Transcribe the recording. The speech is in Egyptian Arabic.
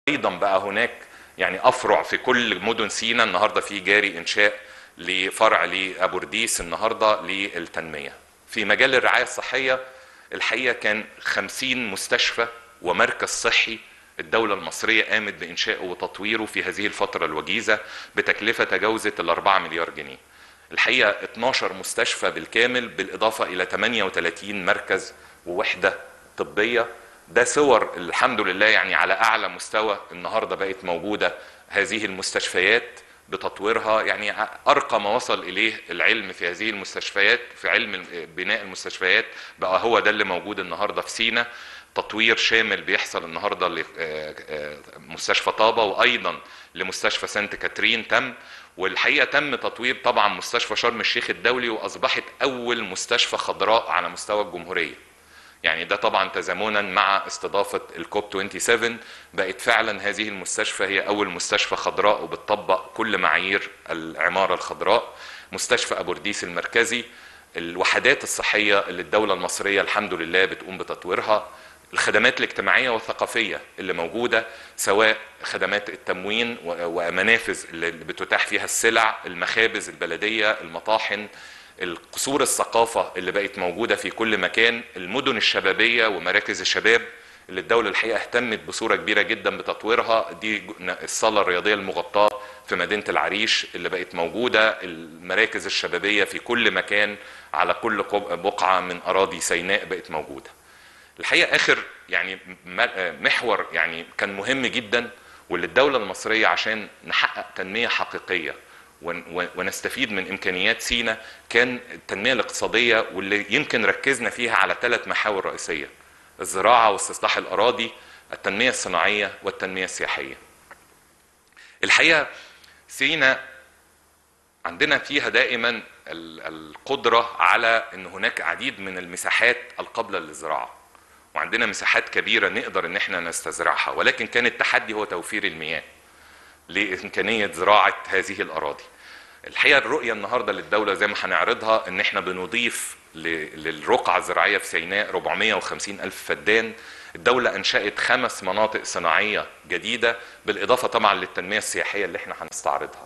ايضا بقى هناك يعني افرع في كل مدن سينا النهارده في جاري انشاء لفرع لابورديس النهارده للتنميه في مجال الرعايه الصحيه الحقيقه كان 50 مستشفى ومركز صحي الدولة المصرية قامت بإنشائه وتطويره في هذه الفترة الوجيزة بتكلفة تجاوزت ال 4 مليار جنيه. الحقيقة 12 مستشفى بالكامل بالإضافة إلى 38 مركز ووحدة طبية ده صور الحمد لله يعني على أعلى مستوى النهاردة بقت موجودة هذه المستشفيات بتطويرها يعني ارقى ما وصل اليه العلم في هذه المستشفيات في علم بناء المستشفيات بقى هو ده اللي موجود النهارده في سينا تطوير شامل بيحصل النهارده لمستشفى طابه وايضا لمستشفى سانت كاترين تم والحقيقه تم تطوير طبعا مستشفى شرم الشيخ الدولي واصبحت اول مستشفى خضراء على مستوى الجمهوريه يعني ده طبعا تزامنا مع استضافه الكوب 27 بقت فعلا هذه المستشفى هي اول مستشفى خضراء وبتطبق كل معايير العماره الخضراء مستشفى ابورديس المركزي الوحدات الصحيه اللي الدوله المصريه الحمد لله بتقوم بتطويرها الخدمات الاجتماعيه والثقافيه اللي موجوده سواء خدمات التموين ومنافذ اللي بتتاح فيها السلع المخابز البلديه المطاحن القصور الثقافه اللي بقت موجوده في كل مكان المدن الشبابيه ومراكز الشباب اللي الدوله الحقيقه اهتمت بصوره كبيره جدا بتطويرها دي الصاله الرياضيه المغطاه في مدينه العريش اللي بقت موجوده المراكز الشبابيه في كل مكان على كل بقعه من اراضي سيناء بقت موجوده الحقيقه اخر يعني محور يعني كان مهم جدا واللي الدوله المصريه عشان نحقق تنميه حقيقيه ونستفيد من امكانيات سينا كان التنميه الاقتصاديه واللي يمكن ركزنا فيها على ثلاث محاور رئيسيه الزراعه واستصلاح الاراضي التنميه الصناعيه والتنميه السياحيه الحقيقه سينا عندنا فيها دائما القدره على ان هناك عديد من المساحات القابله للزراعه وعندنا مساحات كبيره نقدر ان احنا نستزرعها ولكن كان التحدي هو توفير المياه لامكانيه زراعه هذه الاراضي الحقيقه الرؤيه النهارده للدوله زي ما هنعرضها ان احنا بنضيف للرقعه الزراعيه في سيناء 450 الف فدان الدوله انشات خمس مناطق صناعيه جديده بالاضافه طبعا للتنميه السياحيه اللي احنا هنستعرضها